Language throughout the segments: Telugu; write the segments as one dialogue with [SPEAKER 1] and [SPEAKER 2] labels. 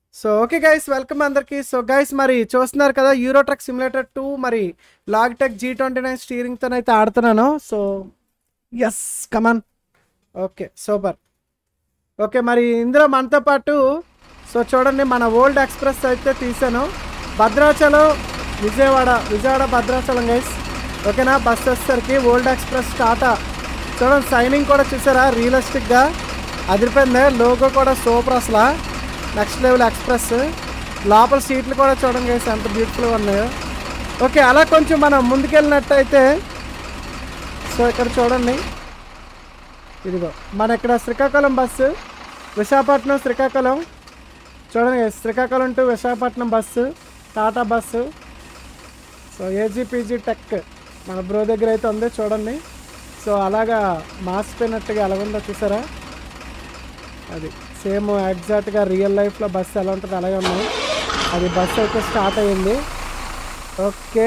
[SPEAKER 1] సో ఓకే గైస్ వెల్కమ్ అందరికి సో గైస్ మరి చూస్తున్నారు కదా యూరో ట్రక్ సిమ్యులేటర్ టూ మరి లాగిటెక్ జీ ట్వంటీ నైన్ స్టీరింగ్తో అయితే ఆడుతున్నాను so yes come on okay super okay మరి ఇందులో మనతో పాటు సో చూడండి మన ఓల్డ్ ఎక్స్ప్రెస్ అయితే తీసాను భద్రాచలం విజయవాడ విజయవాడ భద్రాచలం గైస్ ఓకేనా బస్ వచ్చేసరికి ఓల్డ్ ఎక్స్ప్రెస్ టాటా చూడండి సైనింగ్ కూడా చూసారా రియలిస్టిక్గా అదిరిపోయింది లోగో కూడా సూపర్ అసలు నెక్స్ట్ లెవెల్ ఎక్స్ప్రెస్ లోపల సీట్లు కూడా చూడండి గైస్ ఎంత బ్యూటిఫుల్గా ఉన్నాయో ఓకే అలా కొంచెం మనం ముందుకెళ్ళినట్టయితే సో ఇక్కడ చూడండి ఇదిగో మన ఇక్కడ శ్రీకాకుళం బస్సు విశాఖపట్నం శ్రీకాకుళం చూడండి guys, Srikakulam to Visakhapatnam bus Tata bus so AGPG tech మన బ్రో దగ్గర అయితే ఉంది చూడండి సో అలాగా మాసిపోయినట్టుగా ఎలా ఉందో చూసారా అది సేమ్ ఎగ్జాక్ట్గా రియల్ లైఫ్లో బస్సు ఎలా ఉంటుంది అలాగే ఉన్నాయి అది బస్సు అయితే స్టార్ట్ అయ్యింది ఓకే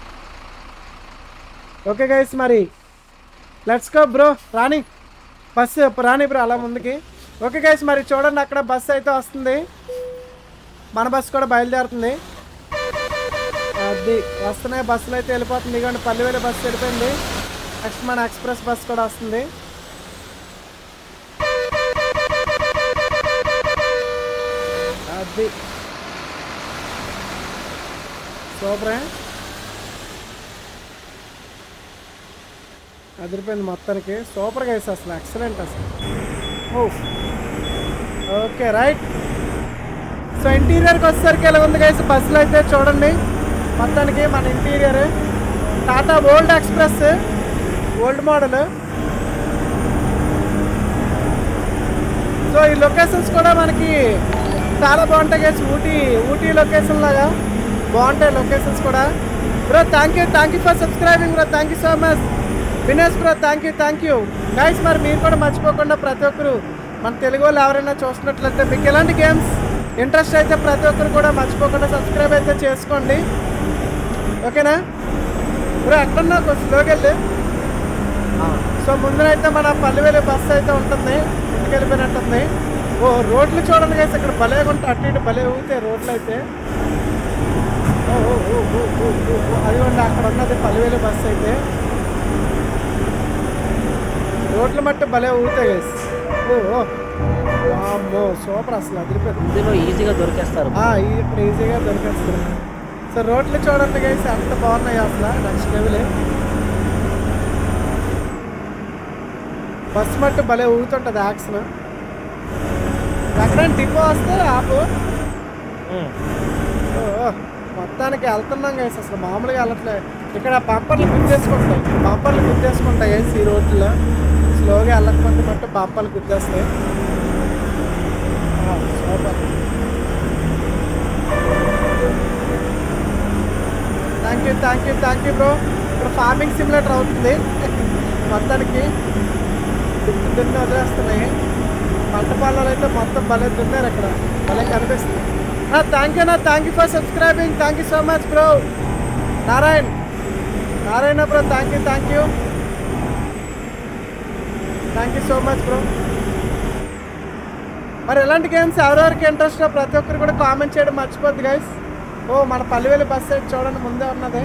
[SPEAKER 1] ఓకే గైస్ మరి లెట్స్ గో బ్రో రాణి బస్సు రాణి బ్రో అలా ముందుకి ఓకే గైస్ మరి చూడండి అక్కడ బస్సు అయితే వస్తుంది మన బస్సు కూడా బయలుదేరుతుంది అది వస్తున్నాయి బస్సులు అయితే వెళ్ళిపోతుంది ఇదిగోండి పల్లెవేలి బస్సు వెళ్ళిపోయింది నెక్స్ట్ మన ఎక్స్ప్రెస్ బస్ కూడా వస్తుంది అది సూపర్ అదిరిపోయింది మొత్తానికి సూపర్గా వేసి అసలు ఎక్సలెంట్ అసలు ఓకే రైట్ సో ఇంటీరియర్కి వచ్చేసరికి ఎలా ఉంది గైస్ బస్సులు అయితే చూడండి మొత్తానికి మన interior Tata old express old model so ఈ లొకేషన్స్ కూడా మనకి చాలా బాగుంటాయి గైస్ ఊటీ ఊటీ లొకేషన్ లాగా బాగుంటాయి లొకేషన్స్ కూడా bro thank you thank you for subscribing bro thank you so much Vinesh bro thank you thank you guys మరి మీరు కూడా మర్చిపోకుండా ప్రతి ఒక్కరు మన తెలుగు వాళ్ళు ఎవరైనా చూస్తున్నట్లయితే మీకు ఎలాంటి గేమ్స్ ఇంట్రెస్ట్ అయితే ప్రతి ఒక్కరు కూడా మర్చిపోకుండా సబ్స్క్రైబ్ అయితే చేసుకోండి ఓకేనా బ్రో ఎక్కడన్నా కొంచెం స్లోకి వెళ్ళి సో ముందునైతే మన పల్లెవేలి బస్సు అయితే ఉంటుంది ఇంటికి వెళ్ళిపోయినట్టుంది ఓ రోడ్లు చూడండి గైస్ ఇక్కడ భలే ఉంటాయి అటు ఇటు భలే ఊతాయి రోడ్లు అయితే ఓ, ఓ, ఓ, ఓ, ఓ, ఓ, ఓ, అదిగోండి అక్కడ ఉన్నది పల్లెవేలి బస్సు అయితే రోడ్లు మట్టి భలే ఊతాయి గైస్ ఓ ఓ వామ్మో సూపర్ అసలు అదిరిపోయింది
[SPEAKER 2] ఇందులో ఈజీగా దొరికేస్తారు
[SPEAKER 1] ఆ, ఈ- ఇక్కడ ఈజీగా దొరికేస్తుంది సో రోడ్లు చూడండి గైస్ ఎంత బాగున్నాయి అసలు నెక్స్ట్ లెవెల్ బస్ మట్టు భలే ఊగుతుంటుంది యాక్షన్ ఎక్కడ డిపో వస్తే ఆపు
[SPEAKER 2] ఉమ్.
[SPEAKER 1] ఓ, ఓ, మొత్తానికి వెళ్తున్నాం గైస్ అసలు మామూలుగా వెళ్ళట్లే ఇక్కడ బంపర్లు గుద్దేసుకుంటాయి బంపర్లు గుద్దేసుకుంటాయి గైస్ ఈ రోడ్లో స్లోగా వెళ్ళకపోతే మట్టు బంపర్లు గుద్దేస్తాయి ఆ, super thank you thank you thank you bro ఇక్కడ ఫార్మింగ్ సిమ్యులేటర్ అవుతుంది మొత్తానికి దున్ని దున్ని వదిలేస్తున్నాయి పంట పొలాలు అయితే మొత్తం భలే దున్నారు అక్కడ భలే కనిపిస్తుంది థ్యాంక్ యూ నా thank you for subscribing thank you so much bro Narayan Narayana bro thank you thank you thank you so much bro మరి ఎలాంటి గేమ్స్ ఎవరెవరికి ఇంట్రెస్ట్ ప్రతి ఒక్కరు కూడా కామెంట్ చేయడం మర్చిపోద్ది గైస్ ఓ మన పల్లెవేలి బస్ సైడ్ చూడండి ముందే ఉన్నది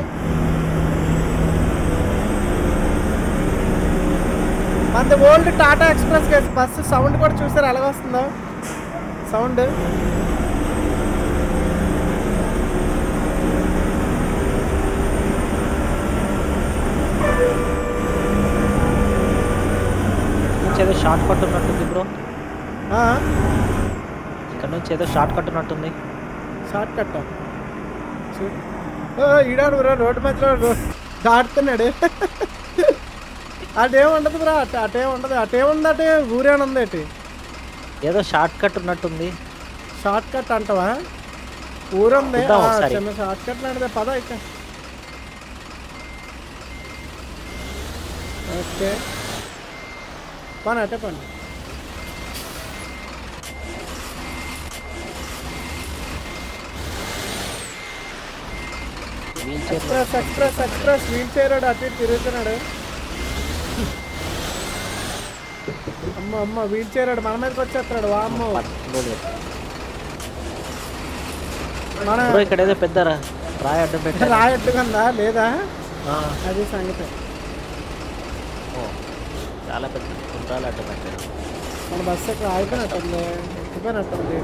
[SPEAKER 1] మనది old Tata express guys bus sound కూడా చూసారు ఎలాగ వస్తుందో సౌండ్
[SPEAKER 2] నుంచి ఏదో షార్ట్ కట్ ఉన్నట్టుంది బ్రో ఇక్కడ నుంచి ఏదో షార్ట్ కట్ ఉన్నట్టుంది
[SPEAKER 1] షార్ట్ కట్ ఈడాడు బ్రో రోడ్డు మధ్యలో రో- దాటుతున్నాడు అటేం ఉండదు బ్రా అట అటేం ఉండదు అటేం ఉంది అటే ఊరేనా ఉంది అటు
[SPEAKER 2] ఏదో షార్ట్ కట్ ఉన్నట్టుంది
[SPEAKER 1] షార్ట్ కట్ అంటవా ఊరుంది
[SPEAKER 2] చూద్దాం
[SPEAKER 1] ఆ,
[SPEAKER 2] ఒకసారి.
[SPEAKER 1] చిన్న షార్ట్ కట్ లాంటిదే పద ఇక ఓకే పని అటే పని
[SPEAKER 2] wheelchair
[SPEAKER 1] express express express wheel చైరాడు అటు ఇటు తిరుగుతున్నాడు అమ్మ అమ్మ వీల్ చైరాడు మన మీదకి వచ్చేస్తున్నాడు వామ్మో
[SPEAKER 2] పట్టుకోలేదు
[SPEAKER 1] మన
[SPEAKER 2] బ్రో ఇక్కడ ఏదో పెద్ద రా- రాయి అడ్డం పెట్టారు
[SPEAKER 1] రాయట్టుకుందా లేదా
[SPEAKER 2] ఆ,
[SPEAKER 1] అది సంగతి
[SPEAKER 2] ఓ, చాలా పెద్ద కుంటాలు అడ్డం పెట్టారు
[SPEAKER 1] మన బస్సు ఇక్కడ ఆగిపోయినట్టుంది ఎక్కిపోయినట్టుంది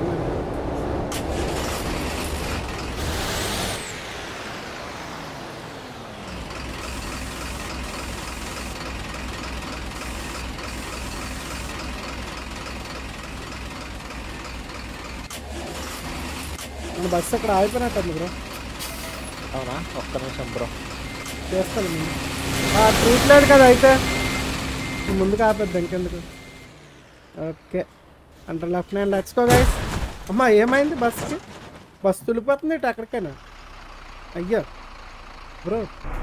[SPEAKER 1] మన బస్సు ఇక్కడ ఆగిపోయినట్టుంది బ్రో
[SPEAKER 2] అవునా ఒక్క నిమిషం బ్రో
[SPEAKER 1] చేస్తాను నేను ట్రూట్ లేదు కదా అయితే ముందు కాపద్దు ఇంకెందుకు ఓకే అంటే లెఫ్ట్ నైన్ లెట్స్కో గైస్ అమ్మా ఏమైంది బస్కి బస్సు తులిపోతుంది ఇటు ఎక్కడికైనా అయ్యో బ్రో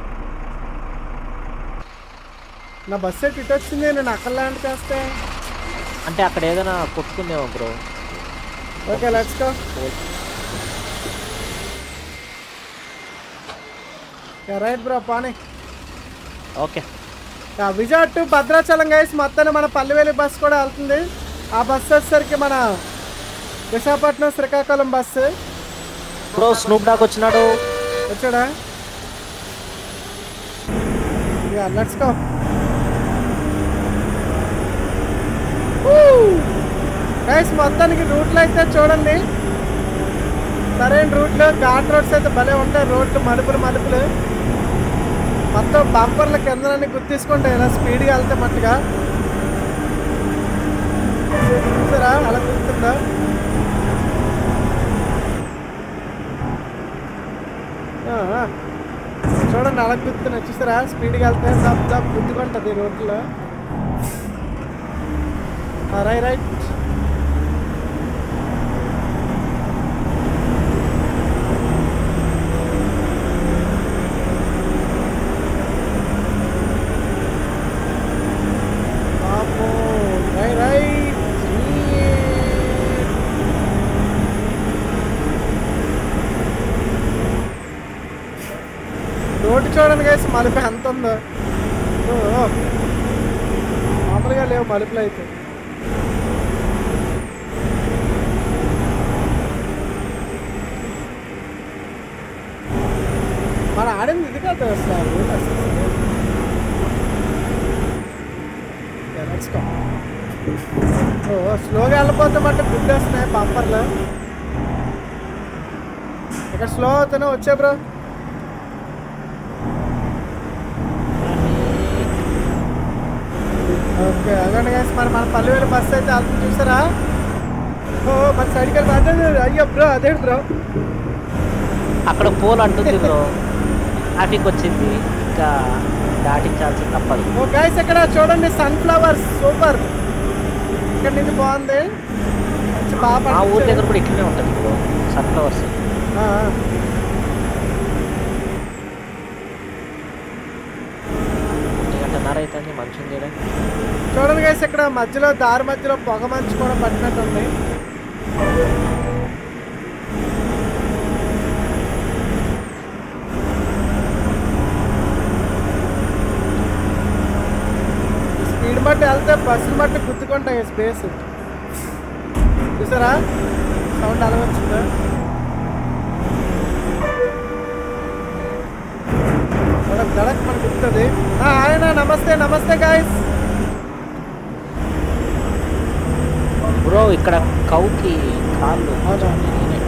[SPEAKER 1] నా బస్సు ఎటు ఇటు వచ్చింది నేను అక్కడ ల్యాండ్ చేస్తే
[SPEAKER 2] అంటే అక్కడ ఏదైనా కొట్టుకుందేమో bro
[SPEAKER 1] okay let's go right bro పానీ
[SPEAKER 2] ఓకే
[SPEAKER 1] ఆ, విజయవాడ టు భద్రాచలం గైస్ మొత్తాన్ని మన పల్లెవేలి బస్ కూడా వెళ్తుంది ఆ బస్సు వచ్చేసరికి మన Visakhapatnam Srikakulam bus
[SPEAKER 2] bro Snoop Dogg వచ్చినాడు
[SPEAKER 1] వచ్చాడా ఇక లెట్స్ గో గైస్ మొత్తానికి రూట్లు అయితే చూడండి సరైన రూట్లు ఘాట్ రోడ్స్ అయితే భలే ఉంటాయి రోడ్లు మలుపులు మలుపులు మొత్తం బంపర్ల కిందనన్నీ గుర్తిసుకుంటాయి ఇలా స్పీడ్గా వెళ్తే మట్టుగా చూసారా అలా గుర్తుందా ఆ, ఆ. చూడండి అలా గుర్తున్నాయి చూసారా స్పీడ్గా వెళ్తే దబ్ దబ్ గుర్తుకుంటుంది రోడ్లో రై రైట్ పాపం రై రైట్ రోడ్డు చూడండి గైస్ మలుపు ఎంత ఉందో ఓ, ఓ. మామూలుగా లేవు మలుపులు అయితే మన ఆడింది ఇది కాదు అసలు రూల్ అసలు. Yeah, let's go. ఓ స్లోగా వెళ్ళిపోతే మట్టు గుద్దేస్తున్నాయి బంపర్లు ఇక్కడ స్లో అవుతానే వచ్చే బ్రో ఓకే అదండి గైస్ మరి మన పల్లెవేలు బస్సు అయితే వెళ్తుంది చూసారా ఓ మన సైడ్కి వెళ్ళి అదే అదే, అయ్యో బ్రో అదే బ్రో
[SPEAKER 2] అక్కడ పోల్ అంటుంది బ్రో ట్రాఫిక్ వచ్చింది ఇంకా దాటించాల్సి తప్పదు
[SPEAKER 1] ఓ గైస్ ఇక్కడ చూడండి సన్ఫ్లవర్స్ సూపర్ ఇక్కడ నుంచి బాగుంది మంచి బాగా
[SPEAKER 2] మా ఊరి
[SPEAKER 1] పండించారు.
[SPEAKER 2] దగ్గర కూడా ఇట్లనే ఉంటుంది బ్రో సన్ఫ్లవర్స్
[SPEAKER 1] ఆ, ఆ.
[SPEAKER 2] గంటన్నర అవుతుంది మంచి ఉంది ఈడ.
[SPEAKER 1] చూడండి గైస్ ఇక్కడ మధ్యలో దారి మధ్యలో పొగ మంచు కూడా పట్టినట్టు ఉంది స్పీడ్ బట్టి వెళ్తే బస్సులు బట్టి గుర్తుకుంటాయి స్పేస్ చూసారా సౌండ్ అలా వచ్చిందా దడక్ దడక్ మనకు గుర్తుంది ఆయన నమస్తే నమస్తే గాయస్
[SPEAKER 2] బ్రో ఇక్కడ కౌకి కాళ్ళు
[SPEAKER 1] అవునా?
[SPEAKER 2] నేనే.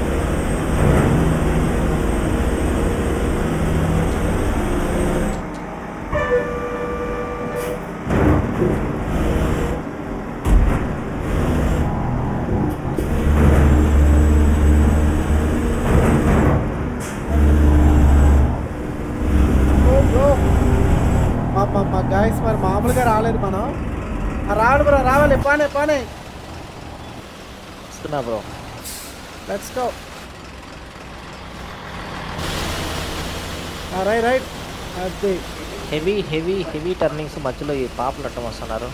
[SPEAKER 1] మా గాయస్ మరి మామూలుగా రాలేదు మనం ఆ, రాడు బ్రో రావాలి పానే పానే
[SPEAKER 2] వస్తున్నా bro
[SPEAKER 1] let's go right right అది
[SPEAKER 2] హెవీ హెవీ హెవీ టర్నింగ్స్ మధ్యలో ఈ పాపలు అట్టం వస్తున్నారు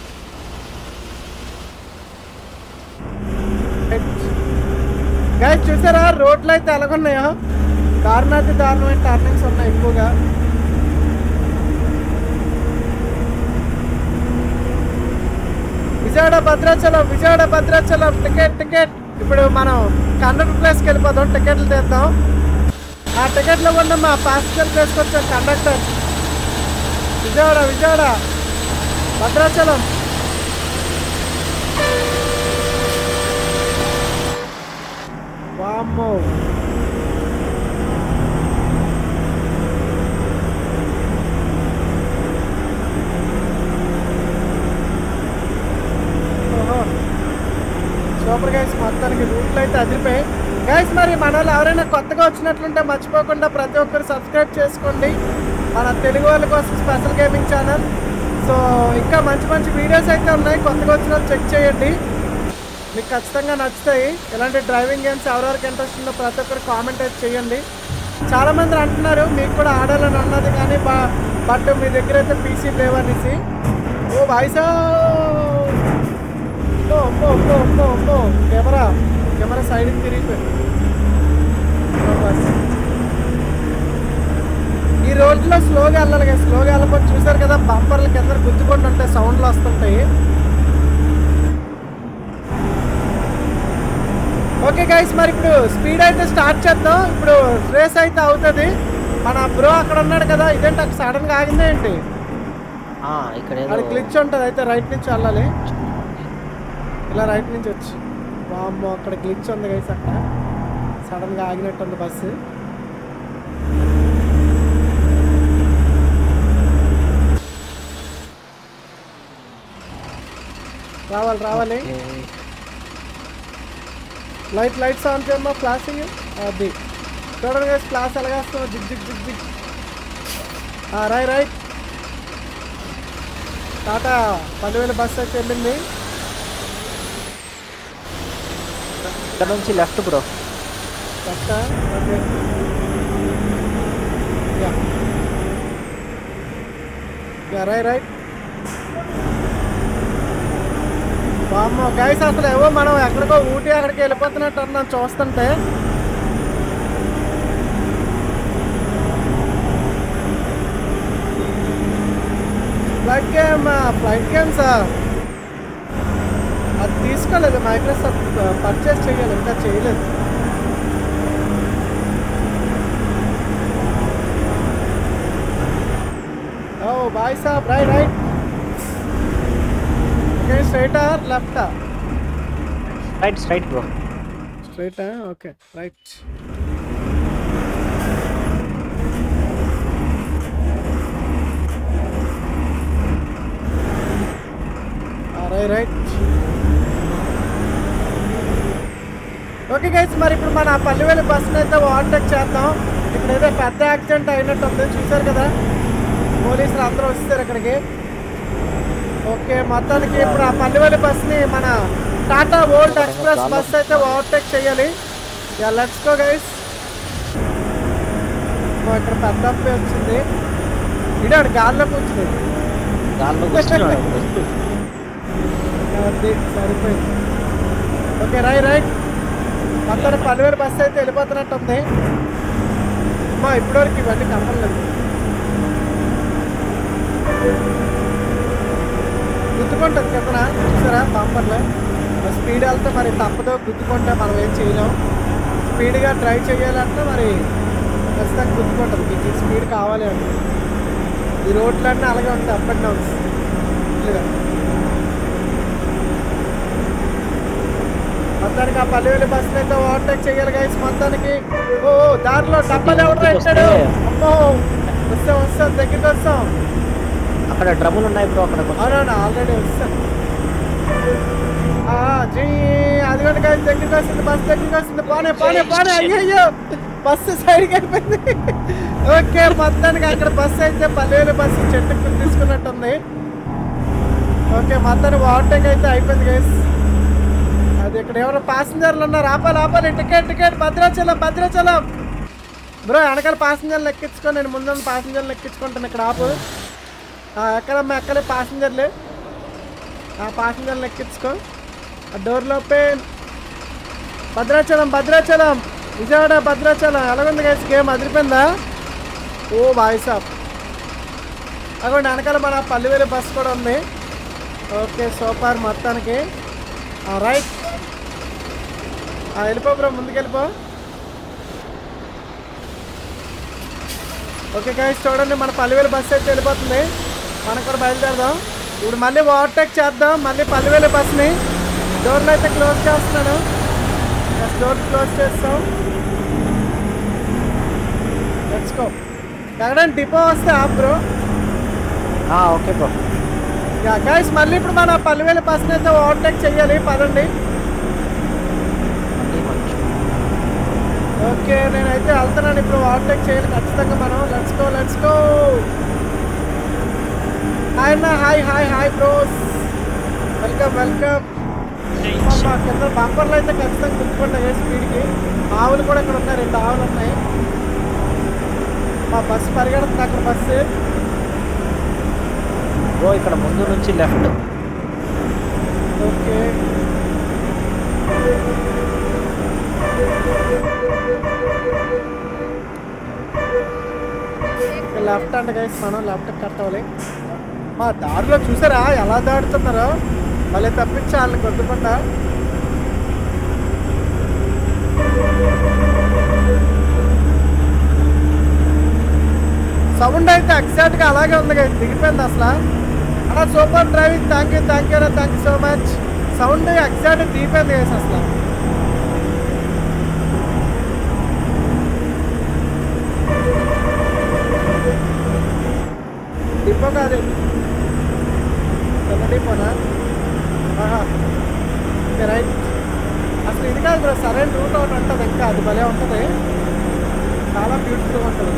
[SPEAKER 1] గాయస్ చూసారా రోడ్లు అయితే ఎలాగున్నాయో దారుణాతి దారుణమైన టర్నింగ్స్ ఉన్నాయి ఎక్కువగా విజయవాడ భద్రాచలం విజయవాడ భద్రాచలం టికెట్ టికెట్ ఇప్పుడు మనం కండక్టర్ ప్లేస్కి వెళ్ళిపోదాం టికెట్లు తీద్దాం ఆ టికెట్లో ఉన్న మా ప్యాసింజర్ ప్లేస్కి వచ్చాం కండక్టర్ విజయవాడ విజయవాడ భద్రాచలం వామ్మో ఓహో సూపర్ గైస్ మొత్తానికి రూట్లు అయితే అదిరిపోయాయి గైస్ మరి మన వాళ్ళు ఎవరైనా కొత్తగా వచ్చినట్లుంటే మర్చిపోకుండా ప్రతి ఒక్కరు సబ్స్క్రైబ్ చేసుకోండి మన తెలుగు వాళ్ళ కోసం స్పెషల్ గేమింగ్ ఛానల్ సో ఇంకా మంచి మంచి వీడియోస్ అయితే ఉన్నాయి కొత్తగా వచ్చిన వాళ్ళు చెక్ చేయండి మీకు ఖచ్చితంగా నచ్చుతాయి ఇలాంటి డ్రైవింగ్ గేమ్స్ ఎవరెవరికి ఇంట్రెస్ట్ ఉందో ప్రతి ఒక్కరు కామెంట్ అయితే చేయండి చాలా మంది అంటున్నారు మీకు కూడా ఆడాలని అన్నది కానీ బా- బట్ మీ దగ్గర అయితే పీసీ లేవనేసి ఓ వాయిసా అమ్మో అమ్మో అమ్మో అమ్మో అమ్మో కెమెరా కెమెరా సైడ్కి తిరిగిపోయింది బస్. ఈ రోడ్లో స్లోగా వెళ్ళాలి కదా స్లోగా వెళ్ళకపోతే చూసారు కదా బంపర్ల కింద గుద్దుకుంటూ ఉంటాయి సౌండ్లు వస్తుంటాయి ఓకే గైస్ మరి ఇప్పుడు స్పీడ్ అయితే స్టార్ట్ చేద్దాం ఇప్పుడు రేస్ అయితే అవుతుంది మన బ్రో అక్కడ ఉన్నాడు కదా ఇదేంటి అక్కడ సడన్గా ఆగిందే ఏంటి
[SPEAKER 2] ఆ, ఇక్కడ
[SPEAKER 1] అది
[SPEAKER 2] ఏదో
[SPEAKER 1] గ్లిచ్ ఉంటుంది అయితే రైట్ నుంచి వెళ్ళాలి ఇలా రైట్ నుంచి వచ్చి వామ్మో అక్కడ గ్లిచ్ ఉంది గైస్ అక్కడ సడన్గా ఆగినట్టు ఉంది బస్సు రావాలి రావాలి
[SPEAKER 2] ఓకే.
[SPEAKER 1] లైట్ లైట్స్ ఆన్ చేయమ్మా ఫ్లాషింగ్ అది చూడండి గైస్ ఫ్లాష్ ఎలాగేస్తాం జిగ్ జిగ్ జిగ్ జిగ్ ఆ, రై రైట్ టాటా పదివేల బస్సు అయితే వెళ్ళింది
[SPEAKER 2] ఇక్కడ నుంచి లెఫ్ట్ బ్రో
[SPEAKER 1] కరెక్టా ఓకే యా యా రై రైట్ వామ్మో గైస్ అసలు ఏవో మనం ఎక్కడికో ఊటీ అక్కడికి వెళ్ళిపోతున్నట్టు అన్నాం చూస్తుంటే ఫ్లైట్ గేమ్ ఫ్లైట్ గేమ్స్ అది తీసుకోలేదు మైక్రోసాఫ్ట్ పర్చేస్ చేయాలి ఇంకా చేయలేదు ఓ బాయ్ సాబ్ right right okay straight or left
[SPEAKER 2] right straight bro
[SPEAKER 1] straight okay right right right okay guys మరి ఇప్పుడు మన పల్లెవేలి బస్సుని అయితే ఓవర్టేక్ చేద్దాం ఇక్కడ ఏదో పెద్ద యాక్సిడెంట్ అయినట్టు ఉంది చూసారు కదా పోలీసులు అందరూ వస్తారు ఇక్కడికి ఓకే మొత్తానికి ఇప్పుడు ఆ పల్లెవేలి బస్ని మన టాటా ఓల్డ్ ఎక్స్ప్రెస్ బస్ అయితే ఓవర్టేక్ చేయాలి యా లెట్స్ గో గైస్ ఇక్కడ పెద్ద అప్పే వచ్చింది ఇడాడు గాల్లో కూర్చుంది
[SPEAKER 2] గాల్లో కూర్చున్నాడు
[SPEAKER 1] అది సరిపోయింది ఓకే రై రైట్ మొత్తం పదివేల బస్సు అయితే వెళ్ళిపోతున్నట్టు ఉంది అమ్మా ఇప్పటివరకు ఇవన్నీ కనపడలేదు గుద్దుకుంటుంది కిందన చూసారా బంపర్లో స్పీడ్ వెళ్తే మరి తప్పదు గుద్దుకుంటే మనం ఏం చేయలేం స్పీడ్గా డ్రైవ్ చేయాలంటే మరి ఖచ్చితంగా గుద్దుకుంటుంది మీకు ఈ స్పీడ్ కావాలి అంటే ఈ రోడ్లన్నీ అలాగే ఉంటాయి అప్ అండ్ డౌన్స్ ఇట్లుగా మొత్తానికి ఆ పల్లెవేలి బస్సు అయితే ఓవర్టేక్ చేయాలి గైస్ మొత్తానికి ఓ ఓ, దారిలో డబ్బాలు ఎవరు పెట్టాడు అమ్మో వస్తాం వస్తాం దగ్గరికి వస్తాం
[SPEAKER 2] అక్కడ డ్రమ్ములు ఉన్నాయి బ్రో అక్కడ కొంచెం.
[SPEAKER 1] అవునవును ఆల్రెడీ వస్తాం ఆ, జీ అదిగోండి గైస్ దగ్గరికి వస్తుంది బస్సు దగ్గరికి వస్తుంది పోనే పోనే పోనే అయ్యో బస్సు సైడ్కి అయిపోయింది ఓకే మొత్తానికి అక్కడ బస్సు అయితే పల్లెవేలి బస్సు చెట్టుకు తీసుకున్నట్టుంది ఓకే మొత్తానికి ఓవర్టేక్ అయితే అయిపోయింది గైస్ అది ఇక్కడ ఎవరో ప్యాసింజర్లు ఉన్నారు ఆపాలి ఆపాలి ticket ticket Bhadrachalam Bhadrachalam bro వెనకాల ప్యాసింజర్లు ఎక్కించుకో నేను ముందు ప్యాసింజర్లు ఎక్కించుకుంటాను ఇక్కడ ఆపు ఆ, ఎక్కడమ్మా ఎక్కలే ప్యాసింజర్లు ఆ ప్యాసింజర్లు ఎక్కించుకో ఆ డోర్లో ఓపెన్ భద్రాచలం భద్రాచలం విజయవాడ భద్రాచలం ఎలాగుంది గైస్ గేమ్ అదిరిపోయిందా ఓ బాయ్ సాబ్ అగోండి వెనకాల మన పల్లివేలి బస్ కూడా ఉంది ఓకే సూపర్ మొత్తానికి రైట్ ఆ, వెళ్ళిపో బ్రో ముందుకు వెళ్ళిపో ఓకే గైస్ చూడండి మన పల్లివేలు బస్సు అయితే వెళ్ళిపోతుంది మనం కూడా బయలుదేరదాం ఇప్పుడు మళ్ళీ ఓవర్టేక్ చేద్దాం మళ్ళీ పల్లివేలు బస్ని డోర్లు అయితే క్లోజ్ చేస్తున్నాను డోర్ క్లోజ్ చేస్తాం లెట్స్ గో ఎక్కడైనా డిపో వస్తే ఆప్ బ్రో
[SPEAKER 2] ఆ, ఓకే బ్రో
[SPEAKER 1] యా గైస్ మళ్ళీ ఇప్పుడు మన పల్లివేలు బస్ని అయితే ఓవర్టేక్ చేయాలి పదండి
[SPEAKER 2] మళ్ళీ మంచి
[SPEAKER 1] ఓకే నేనైతే వెళ్తున్నాను ఇప్పుడు ఓవర్టేక్ చేయాలి ఖచ్చితంగా మనం let's go let's go hi అన్న hi hi hi bros welcome welcome మా కింద బంపర్లు అయితే ఖచ్చితంగా గుర్తుపడ్డాయి స్పీడ్కి ఆవులు కూడా ఇక్కడ ఉన్నాయి రెండు ఆవులు ఉన్నాయి మా బస్సు పరిగెడుతుంది అక్కడ బస్సు
[SPEAKER 2] బ్రో ఇక్కడ ముందు నుంచి లెఫ్ట్
[SPEAKER 1] ఓకే లెఫ్ట్ అంట గైస్ మనం లెఫ్ట్ కట్ అవ్వాలి మా దారిలో చూసారా ఎలా దాడుతున్నారో మళ్ళీ తప్పించి వాళ్ళని కొట్టుకుంటా సౌండ్ అయితే ఎగ్జాక్ట్గా అలాగే ఉంది గైస్ దిగిపోయింది అసలు అలా super driving thank you thank you thank you so much sound exact దిగిపోయింది గైస్ అసలు డిపో కాదు పెద్ద డిపోనా ఆహా ఓకే రైట్ అసలు ఇది కాదు బ్రో సరైన రూట్ ఒకటి ఉంటుంది ఇంకా అది భలే ఉంటుంది చాలా బ్యూటిఫుల్గా ఉంటుంది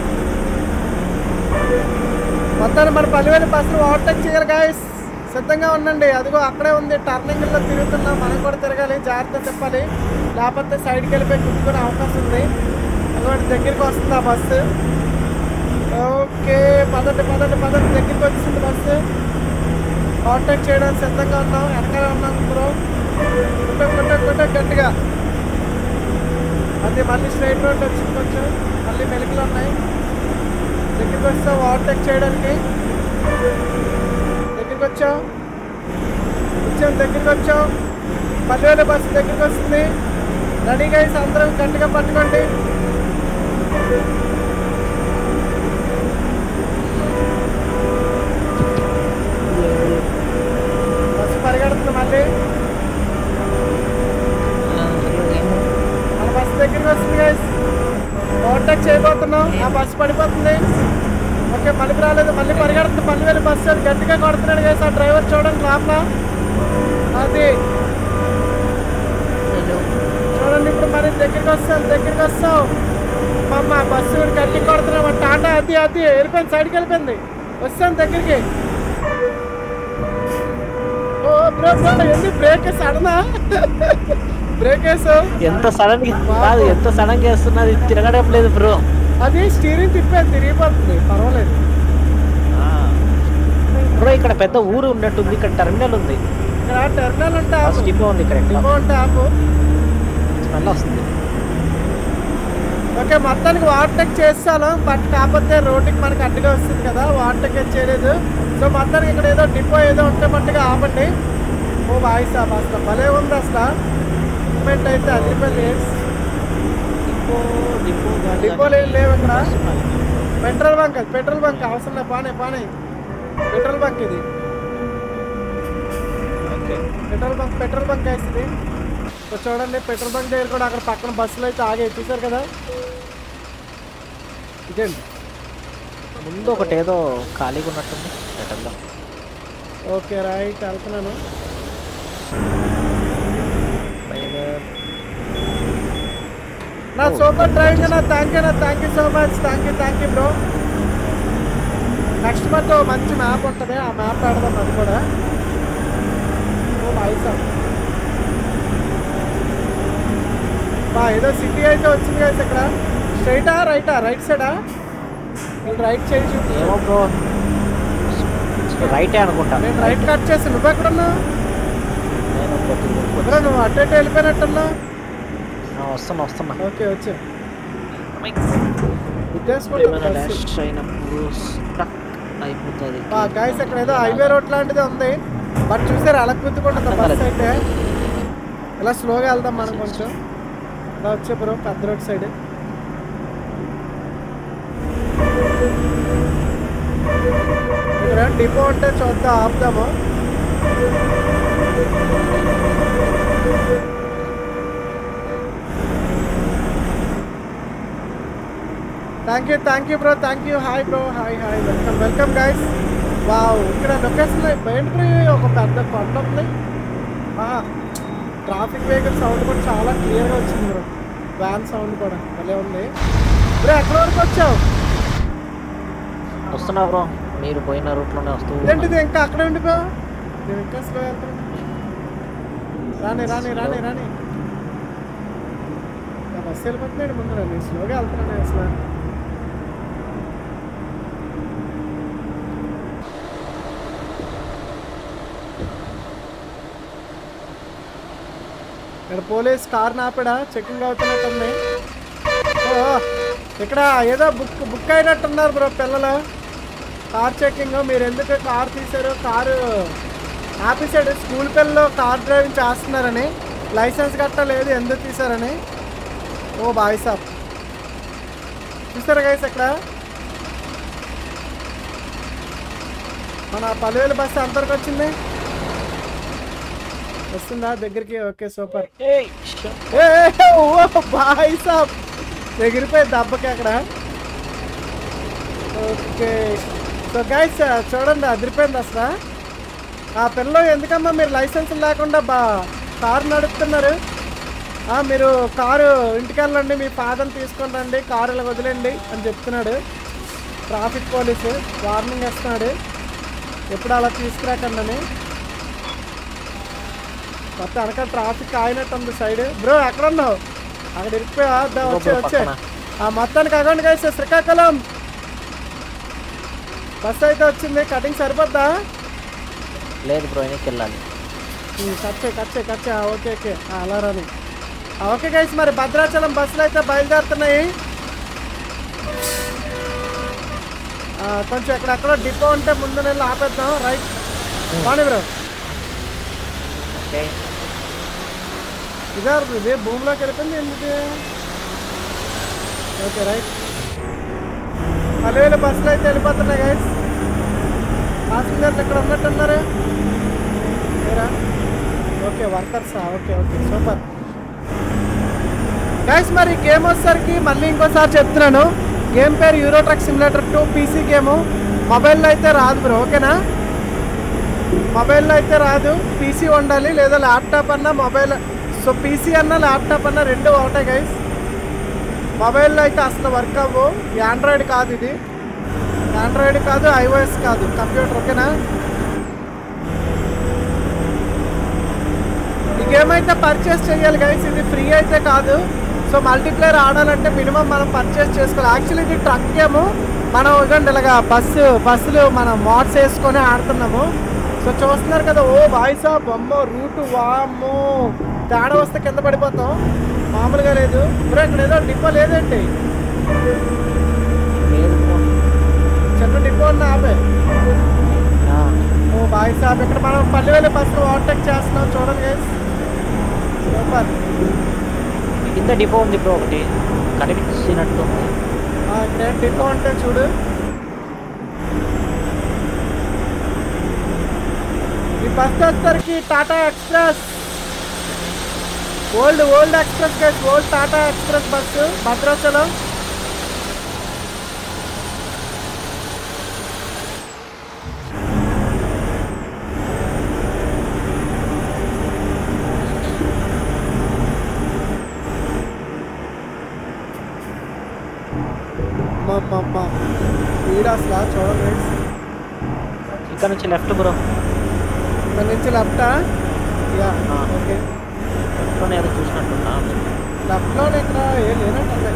[SPEAKER 1] మొత్తాన్ని మన పల్లెవేలు బస్సులు ఓవర్టేక్ చేయాలి గాయస్ సిద్ధంగా ఉండండి అదిగో అక్కడే ఉంది టర్నింగ్లో తిరుగుతున్నాం మనం కూడా తిరగాలి జాగ్రత్త చెప్పాలి లేకపోతే సైడ్కి వెళ్ళిపోయి గుర్తుకునే అవకాశం ఉంది అటువంటి దగ్గరికి వస్తుంది ఆ బస్సు ఓకే పదండి పదండి పదండి దగ్గరికి వచ్చింది బస్సు ఓవర్టేక్ చేయడానికి సిద్ధంగా ఉన్నాం వెనకాల ఉన్నాం బ్రో కొట్ట కొట్ట కొట్ట గట్టిగా అది మళ్ళీ స్ట్రైట్ రోడ్ వచ్చింది కొంచెం మళ్ళీ మెలికలు ఉన్నాయి దగ్గరికి వస్తాం ఓవర్టేక్ చేయడానికి దగ్గరికి వచ్చాం వచ్చాం దగ్గరికి వచ్చాం పదివేల బస్సు దగ్గరికి వస్తుంది రెడీగా వేసి అందరం గట్టిగా పట్టుకోండి బస్సు పరిగెడుతుంది మళ్ళీ మన బస్సు దగ్గరికి వస్తుంది గైస్ ఓవర్టేక్ చేయబోతున్నాం ఆ బస్సు పడిపోతుంది ఓకే మళ్ళీ రాలేదు మళ్ళీ పరిగెడుతుంది మళ్ళీ వెళ్ళి బస్సు అది గట్టిగా కొడుతున్నాడు గైస్ ఆ డ్రైవర్ చూడండి లోపల అది చూడండి ఇప్పుడు మరి దగ్గరికి వస్తాం దగ్గరికి వస్తాం అమ్మ బస్సు కూడా గట్టి కొడుతున్నాం ఆ టాటా అది అది వెళ్ళిపోయింది సైడ్కి వెళ్ళిపోయింది వస్తాం దగ్గరికి ఓ బ్రో బ్రో ఎందుకు బ్రేక్ సడనా బ్రేక్ వేసావు
[SPEAKER 2] ఎంత సడన్ కాదు ఎంత సడన్ గా వేస్తున్నది తిరగడం లేదు బ్రో
[SPEAKER 1] అది స్టీరింగ్ తిప్పే తిరిగిపోతుంది పర్వాలేదు
[SPEAKER 2] బ్రో ఇక్కడ పెద్ద ఊరు ఉన్నట్టుంది ఇక్కడ టెర్మినల్ ఉంది
[SPEAKER 1] ఇక్కడ టెర్మినల్ ఉంటే
[SPEAKER 2] బస్
[SPEAKER 1] ఆపు
[SPEAKER 2] డిపో ఉంది ఇక్కడ
[SPEAKER 1] డిపో ఉంటే ఆపు
[SPEAKER 2] స్మెల్ వస్తుంది
[SPEAKER 1] ఓకే మొత్తానికి వాటర్టెక్ చేస్తాను బట్ కాకపోతే రోడ్డుకి మనకి అడ్డుగా వస్తుంది కదా వాటర్టెక్ ఏం చేయలేదు సో మొత్తానికి ఇక్కడ ఏదో డిపో ఏదో ఉంటే మట్టుగా ఆపండి ఓ వాయిస్ ఆ అసలు భలే ఉంది అసలు మూమెంట్ అయితే అదిరిపోయింది
[SPEAKER 2] డిపో డిపో కాదు
[SPEAKER 1] డిపోలు ఏం లేవు ఇక్కడ
[SPEAKER 2] బస్ ఉన్నది.
[SPEAKER 1] పెట్రోల్ బంక్ అది పెట్రోల్ బంక్ అవసరం లేదు పానే పానే పెట్రోల్ బంక్ ఇది పెట్రోల్ బంక్ పెట్రోల్ బంక్ వేస్తుంది సో చూడండి పెట్రోల్ బంక్ దగ్గర కూడా అక్కడ పక్కన బస్సులు అయితే ఆగాయి చూసారు కదా ఇదేంటి
[SPEAKER 2] ముందు ఒకటి ఏదో ఖాళీగా ఉన్నట్టుంది పెట్టద్దాం
[SPEAKER 1] ఓకే రైట్ వెళ్తున్నాను నా సూపర్ డ్రైవింగ్ అన్న thank you thank you so much thank you thank you bro next month మంచి మ్యాప్ ఉంటుంది ఆ మ్యాప్ పెడదాం అది కూడా ఓ వాయిస్ బా ఏదో సిటీ అయితే వచ్చింది కదా ఇక్కడ స్ట్రైటా రైటా రైట్ సైడా నేను రైట్ చేయి చూపి
[SPEAKER 2] ఏమో బ్రో రైటే అనుకుంటా
[SPEAKER 1] నేను రైట్ కట్ చేసి నువ్వు ఎక్కడున్నా
[SPEAKER 2] నేను కొద్దిగా ముందుకు
[SPEAKER 1] బ్రో నువ్వు అటు ఇటు వెళ్ళిపోయినట్టున్నా
[SPEAKER 2] ఆ, వస్తున్నా వస్తున్నా
[SPEAKER 1] ఓకే వచ్చా
[SPEAKER 2] ఏమైనా
[SPEAKER 1] ఉద్దేశం
[SPEAKER 2] డాష్ అయినప్పుడు స్ట్రక్ అయిపోతుంది
[SPEAKER 1] గాయస్ ఇక్కడ ఏదో హైవే రోడ్ లాంటిది ఉంది బట్ చూసారు అలా గుర్తుకుంటుంది బస్ అయితే ఇలా స్లోగా వెళ్దాం మనం కొంచెం ఇలా వచ్చే బ్రో పెద్ద రోడ్ సైడ్ ఇక్కడ డిపో ఉంటే చూద్దాం ఆపుదాము thank you thank you bro thank you hi bro hi hi welcome welcome guys wow ఇక్కడ లొకేషన్ ఏంటి ఒక పెద్ద కొండ ఉంది ట్రాఫిక్ వెహికల్ సౌండ్ కూడా చాలా క్లియర్గా వచ్చింది బ్రో వ్యాన్ సౌండ్ కూడా భలే ఉంది బ్రో ఎక్కడ వరకు వచ్చావు
[SPEAKER 2] వస్తున్నా బ్రో మీరు పోయిన రూట్లోనే వస్తూ
[SPEAKER 1] ఏంటిది ఇంకా అక్కడే ఉండిపో నేను ఇంకా స్లో వెళ్తాను రాని రాని రాని రాని నా బస్సు వెళ్ళిపోతున్నాడు ముందు నేను స్లోగా వెళ్తున్నాను అసలు ఇక్కడ పోలీస్ కార్ నాపడా చెకింగ్ అవుతున్నట్టుంది ఓ, ఇక్కడ ఏదో బుక్ బుక్ అయినట్టున్నారు బ్రో పిల్లలు కార్ చెకింగ్ మీరు ఎందుకు కార్ తీశారు కారు ఆపేసాడు స్కూల్ పిల్లలు కార్ డ్రైవింగ్ చేస్తున్నారని లైసెన్స్ గట్ట లేదు ఎందుకు తీశారని ఓ బాయ్ సాబ్ చూసారా గైస్ ఇక్కడ మన పదివేలు బస్సు ఎంతవరకు వచ్చింది వస్తుందా దగ్గరికి ఓకే సూపర్
[SPEAKER 2] ఏయ్, షో.
[SPEAKER 1] ఏ ఓ బాయ్ సాబ్ ఎగిరిపోయి దెబ్బకి అక్కడ ఓకే సో గైస్ చూడండి అదిరిపోయింది అసలు ఆ పిల్లలు ఎందుకమ్మా మీరు లైసెన్స్ లేకుండా బా కారు నడుపుతున్నారు ఆ, మీరు కారు ఇంటికి వెళ్ళండి మీ ఫాదర్ని తీసుకొని రండి కారు ఇలా వదిలేండి అని చెప్తున్నాడు ట్రాఫిక్ పోలీసు వార్నింగ్ ఇస్తున్నాడు ఎప్పుడు అలా తీసుకురాకండి అని మొత్తం వెనక ట్రాఫిక్ ఆగినట్టు ఉంది సైడ్ బ్రో ఎక్కడ ఉన్నావు అక్కడ ఇరికిపోయా దా,
[SPEAKER 2] బ్రో,
[SPEAKER 1] వచ్చే
[SPEAKER 2] బ్రో,
[SPEAKER 1] వచ్చే
[SPEAKER 2] పక్కన.
[SPEAKER 1] ఆ మొత్తానికి అగండి కలిసి శ్రీకాకుళం బస్ అయితే వచ్చింది కటింగ్ సరిపోద్దా
[SPEAKER 2] లేదు బ్రో వెనక్కి వెళ్ళాలి
[SPEAKER 1] కచ్చే కచ్చే కచ్చే ఓకే ఓకే ఆ, అలా రాని ఆ, ఓకే గైస్ మరి భద్రాచలం బస్సులు అయితే బయలుదేరుతున్నాయి ఆ, కొంచెం ఎక్కడెక్కడో డిపో ఉంటే ముందు నెల ఆపేద్దాం రైట్ బాగుంది బ్రో
[SPEAKER 2] ఓకే
[SPEAKER 1] ఇదే ఇదే భూమిలోకి వెళ్ళిపోయింది ఎందుకు ఓకే రైట్ పదివేల బస్సులు అయితే వెళ్ళిపోతున్నాయి గైస్ ప్యాసింజర్లు ఇక్కడ ఉన్నట్టున్నారు మీరా ఓకే వర్కర్సా ఓకే ఓకే సూపర్ గైస్ మరి గేమ్ వచ్చేసరికి మళ్ళీ ఇంకోసారి చెప్తున్నాను గేమ్ పేరు Euro truck simulator two PC game మొబైల్లో అయితే రాదు బ్రో ఓకేనా మొబైల్లో అయితే రాదు పీసీ ఉండాలి లేదా ల్యాప్టాప్ అన్నా మొబైల్ సో పీసీ అన్నా ల్యాప్టాప్ అన్నా రెండు ఒకటే గైస్ మొబైల్లో అయితే అసలు వర్క్ అవ్వు ఆండ్రాయిడ్ కాదు ఇది ఆండ్రాయిడ్ కాదు ఐఓఎస్ కాదు కంప్యూటర్ ఓకేనా ఈ గేమ్ అయితే పర్చేస్ చేయాలి గైస్ ఇది ఫ్రీ అయితే కాదు సో మల్టీప్లేయర్ ఆడాలంటే మినిమం మనం పర్చేస్ చేసుకోవాలి యాక్చువల్లీ ఇది ట్రక్ గేమ్ మనం ఇదండి ఇలాగా బస్సు బస్సులు మనం మోడ్స్ వేసుకొని ఆడుతున్నాము సో చూస్తున్నారు కదా ఓ వాయిస్ బొమ్మ రూటు వామ్మో తేడా వస్తే కింద పడిపోతాం మామూలుగా లేదు బ్రో ఇక్కడ ఏదో డిపో లేదండి
[SPEAKER 2] లేదు బ్రో
[SPEAKER 1] చిన్న డిపో ఉన్న ఆపే
[SPEAKER 2] ఆ,
[SPEAKER 1] ఓ బాయ్ సాబ్ ఇక్కడ మనం పల్లెవేలి బస్సు ఓవర్టేక్ చేస్తున్నాం చూడండి గైస్ సూపర్
[SPEAKER 2] కింద డిపో ఉంది బ్రో ఒకటి కనిపించినట్టుంది
[SPEAKER 1] ఆ, ఇక్కడ ఏం డిపో అంటే చూడు ఈ బస్ వచ్చేసరికి Tata express old old express guys old Tata express bus Bhadrachalam అమ్మమ్మమ్మ స్పీడ్ అసలు చూడండి guys.
[SPEAKER 2] ఇక్కడ నుంచి లెఫ్ట్ బ్రో
[SPEAKER 1] ఇక్కడ నుంచి లెఫ్టా యా
[SPEAKER 2] ఆ.
[SPEAKER 1] ఓకే
[SPEAKER 2] లెఫ్ట్లోనే ఏదో చూసినట్టున్నా
[SPEAKER 1] లెఫ్ట్లోనే ఇక్కడ ఏం లేనట్టు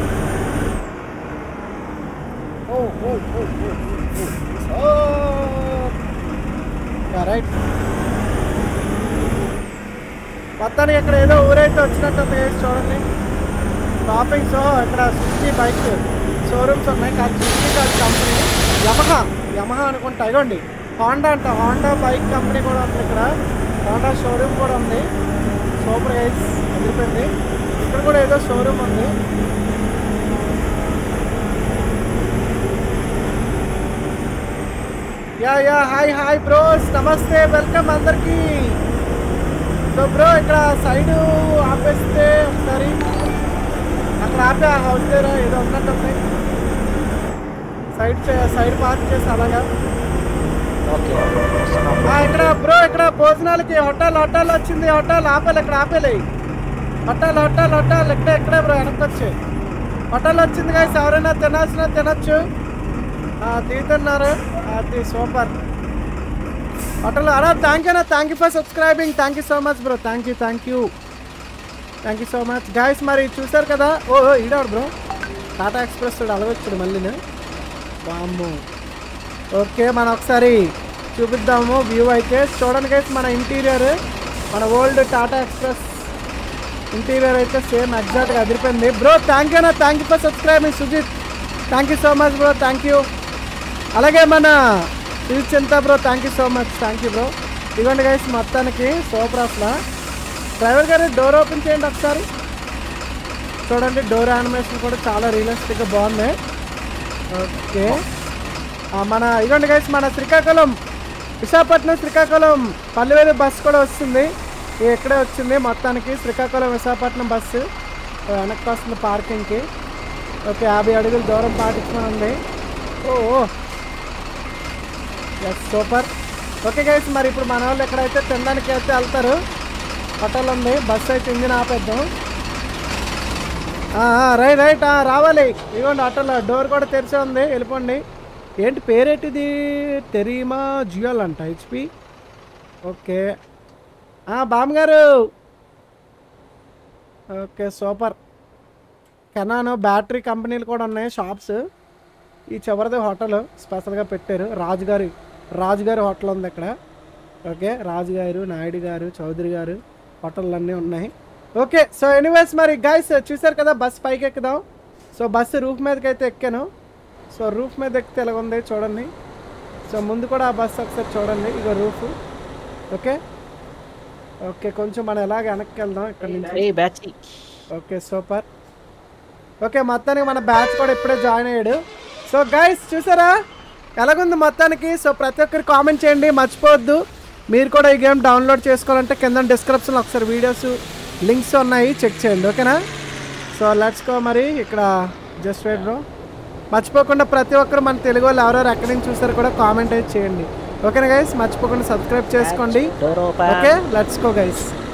[SPEAKER 1] ఓ ఓ ఓ ఓ యా రైట్ మొత్తానికి ఇక్కడ ఏదో ఊరైతే వచ్చినట్టు ఉంది guys, చూడండి షాపింగ్ సో ఇక్కడ సుజుకి బైక్ షోరూమ్స్ ఉన్నాయి కాదు సుజుకి కాదు కంపెనీ యమహా యమహా అనుకుంటా ఇగోండి హోండా అంట హోండా బైక్ కంపెనీ కూడా ఉంది ఇక్కడ హోండా షోరూమ్ కూడా ఉంది సూపర్ గైస్ అదిరిపోయింది ఇక్కడ కూడా ఏదో షోరూమ్ ఉంది yeah yeah hi hi bros నమస్తే వెల్కమ్ అందరికి సో బ్రో ఇక్కడ సైడ్ ఆపేస్తే ఒకసారి అక్కడ ఆపే ఆ హౌస్ దగ్గర ఏదో ఉన్నట్టు ఉంది సైడ్ చే- సైడ్ పార్క్ చేసి అలాగా
[SPEAKER 2] ఓకే వస్తున్నాం
[SPEAKER 1] ఆ, ఇక్కడ బ్రో ఇక్కడ భోజనాలకి హోటల్ హోటల్ వచ్చింది హోటల్ ఆపేలు ఇక్కడ ఆపేలే హోటల్ హోటల్ హోటల్ ఇక్కడే ఇక్కడే బ్రో వెనక్కి వచ్చి హోటల్ వచ్చింది guys ఎవరైనా తినాల్సిన తినొచ్చు ఆ, తీతున్నారు అది సూపర్ హోటల్ అలా thank you thank you for subscribing thank you so much bro thank you thank you thank you so much guys మరి చూసారు కదా ఓ ఓ, ఈడాడు బ్రో టాటా ఎక్స్ప్రెస్ చూడు అలగొచ్చాడు మళ్ళీ వామ్మో ఓకే మనం ఒకసారి చూపిద్దాము వ్యూ అయితే చూడండి గైస్ మన ఇంటీరియర్ మన ఓల్డ్ టాటా ఎక్స్ప్రెస్ ఇంటీరియర్ అయితే సేమ్ ఎగ్జాక్ట్గా అదిరిపోయింది బ్రో థ్యాంక్ యూ నా thank you for subscribing Sujith thank you so much bro thank you అలాగే మన Sujith Chinta bro thank you so much thank you bro ఇదిగోండి గైస్ మొత్తానికి సూపర్ అసలు డ్రైవర్ గారు డోర్ ఓపెన్ చేయండి ఒకసారి చూడండి డోర్ యానిమేషన్ కూడా చాలా రియలిస్టిక్గా బాగుంది ఓకే ఆ, మన ఇదిగోండి గైస్ మన శ్రీకాకుళం విశాఖపట్నం శ్రీకాకుళం పల్లెవేలు బస్సు కూడా వస్తుంది ఇది ఇక్కడే వచ్చింది మొత్తానికి శ్రీకాకుళం విశాఖపట్నం బస్సు ఆ, వెనక్కి వస్తుంది పార్కింగ్కి ఓకే యాభై అడుగుల దూరం పాటించమని ఉంది oh yes super okay guys మరి ఇప్పుడు మన వాళ్ళు ఎక్కడైతే తినడానికి అయితే వెళ్తారు హోటల్ ఉంది బస్సు అయితే ఇంజిన్ ఆపేద్దాం రైట్ రైట్ రావాలి ఇదిగోండి ఆటోలో డోర్ కూడా తెరిచే ఉంది వెళ్ళిపోండి ఏంటి పేరేటిది తెరీమా జియోల్ అంట హెచ్పి ఓకే బామ్మగారు ఓకే సూపర్ కెనాన్ బ్యాటరీ కంపెనీలు కూడా ఉన్నాయి షాప్స్ ఈ చివరిది హోటల్ స్పెషల్గా పెట్టారు రాజుగారి రాజుగారి హోటల్ ఉంది ఇక్కడ ఓకే రాజుగారు నాయుడు గారు చౌదరి గారు హోటళ్ళు అన్నీ ఉన్నాయి ఓకే సో ఎనీవేస్ మరి గైస్ చూసారు కదా బస్ పైకి ఎక్కుదాం సో బస్సు రూఫ్ మీదకి అయితే ఎక్కాను సో రూఫ్ మీద ఎక్కితే ఎలా ఉంది చూడండి సో ముందు కూడా ఆ బస్సు ఒకసారి చూడండి ఇక రూఫ్ ఓకే ఓకే కొంచెం మనం ఎలాగ వెనక్కి వెళ్దాం ఇక్కడ నుంచి
[SPEAKER 2] a batch
[SPEAKER 1] okay super okay మొత్తానికి మన బ్యాచ్ కూడా ఇప్పుడే జాయిన్ అయ్యాడు సో గైస్ చూసారా ఎలాగుంది మొత్తానికి సో ప్రతి ఒక్కరు కామెంట్ చేయండి మర్చిపోవద్దు మీరు కూడా ఈ గేమ్ డౌన్లోడ్ చేసుకోవాలంటే కింద డిస్క్రిప్షన్లో ఒకసారి వీడియోస్ లింక్స్ ఉన్నాయి చెక్ చేయండి ఓకేనా సో లెట్స్ గో మరి ఇక్కడ జస్ట్ వెయిట్ బ్రో మర్చిపోకుండా ప్రతి ఒక్కరు మన తెలుగు వాళ్ళు ఎవరెవరు ఎక్కడి నుంచి చూసారో కూడా కామెంట్ అయితే చేయండి ఓకేనా గైస్ మర్చిపోకుండా సబ్స్క్రైబ్ చేసుకోండి
[SPEAKER 2] door open
[SPEAKER 1] okay let's go guys